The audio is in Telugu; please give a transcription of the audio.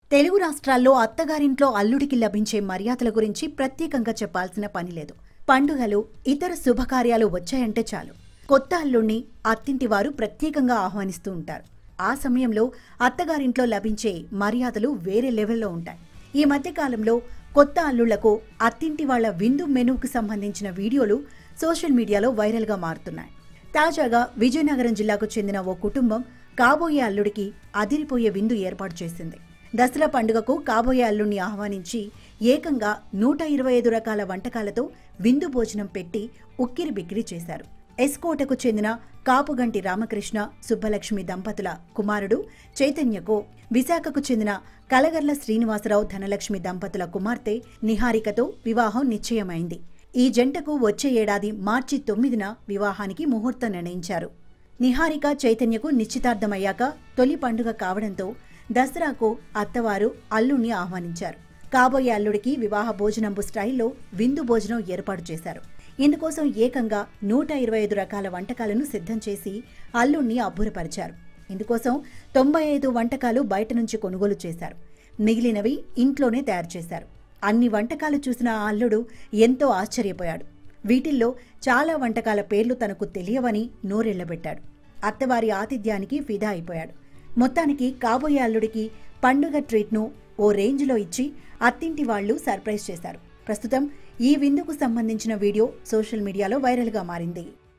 తెలుగు రాష్ట్రాల్లో అత్తగారింట్లో అల్లుడికి లభించే మర్యాదల గురించి ప్రత్యేకంగా చెప్పాల్సిన పని లేదు పండుగలు ఇతర శుభకార్యాలు వచ్చాయంటే చాలు కొత్త అల్లుణ్ణి అత్తింటి వారు ప్రత్యేకంగా ఆహ్వానిస్తూ ఉంటారు ఆ సమయంలో అత్తగారింట్లో లభించే మర్యాదలు వేరే లెవెల్లో ఉంటాయి ఈ మధ్య కాలంలో కొత్త అల్లుళ్లకు అత్తింటి వాళ్ళ విందు మెనూకు సంబంధించిన వీడియోలు సోషల్ మీడియాలో వైరల్గా మారుతున్నాయి తాజాగా విజయనగరం జిల్లాకు చెందిన ఓ కుటుంబం కాబోయే అల్లుడికి అదిరిపోయే విందు ఏర్పాటు చేసింది దసరా పండుగకు కాబోయే అల్లుడిని ఆహ్వానించి ఏకంగా నూట ఇరవై ఐదు రకాల వంటకాలతో విందు భోజనం పెట్టి ఉక్కిరి బిక్కిరి చేశారు ఎస్కోటకు చెందిన కాపుగంటి రామకృష్ణ సుబ్బలక్ష్మి దంపతుల కుమారుడు చైతన్యకు విశాఖకు చెందిన కలగర్ల శ్రీనివాసరావు ధనలక్ష్మి దంపతుల కుమార్తె నిహారికతో వివాహం నిశ్చయమైంది ఈ జంటకు వచ్చే ఏడాది మార్చి తొమ్మిదిన వివాహానికి ముహూర్తం నిర్ణయించారు నిహారిక చైతన్యకు నిశ్చితార్థమయ్యాక తొలి పండుగ కావడంతో దసరాకు అత్తవారు అల్లుణ్ణి ఆహ్వానించారు కాబోయే అల్లుడికి వివాహ భోజనంబు స్టైల్లో విందు భోజనం ఏర్పాటు చేశారు ఇందుకోసం ఏకంగా నూట ఇరవై ఐదు రకాల వంటకాలను సిద్ధం చేసి అల్లుణ్ణి అబ్బురపరిచారు ఇందుకోసం తొంభై ఐదు వంటకాలు బయట నుంచి కొనుగోలు చేశారు మిగిలినవి ఇంట్లోనే తయారు చేశారు అన్ని వంటకాలు చూసిన ఆ అల్లుడు ఎంతో ఆశ్చర్యపోయాడు వీటిల్లో చాలా వంటకాల పేర్లు తనకు తెలియవని నోరెళ్లబెట్టాడు అత్తవారి ఆతిథ్యానికి ఫిదా అయిపోయాడు మొత్తానికి కాబోయే అల్లుడికి పండుగ ట్రీట్ను ఓ రేంజ్లో ఇచ్చి అత్తింటి వాళ్లు సర్ప్రైజ్ చేశారు ప్రస్తుతం ఈ విందుకు సంబంధించిన వీడియో సోషల్ మీడియాలో వైరల్గా మారింది